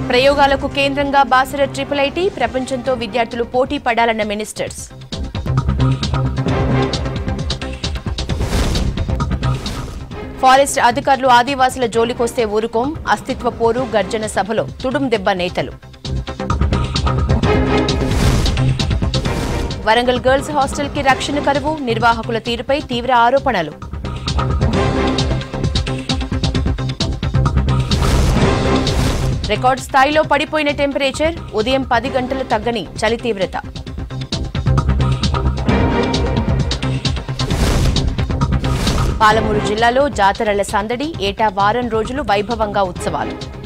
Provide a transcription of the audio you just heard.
ప్రయోగాలకు కేంద్రంగా Basara triple IT ప్రపంచంతో విద్యార్థులు పోటీ పడాలన్న మినిస్టర్స్ ఫారెస్ట్ అధికారులు ఆదివాసుల జోలికొస్తే ఊరుకోం అస్తిత్వ పోరు గర్జన సభలో తుడుం దెబ్బ నేతలు వరంగల్ గర్ల్స్ హాస్టల్ కి రక్షణ కరువు నిర్వాహకుల తీరుపై తీవ్ర ఆరోపణలు రికార్డ్ స్థాయిలో పడిపోయిన టెంపరేచర్ ఉదయం పది గంటలు తగ్గని చలి తీవ్రత పాలమూరు జిల్లాలో జాతరల సందడి ఏటా వారం రోజులు వైభవంగా ఉత్సవాలు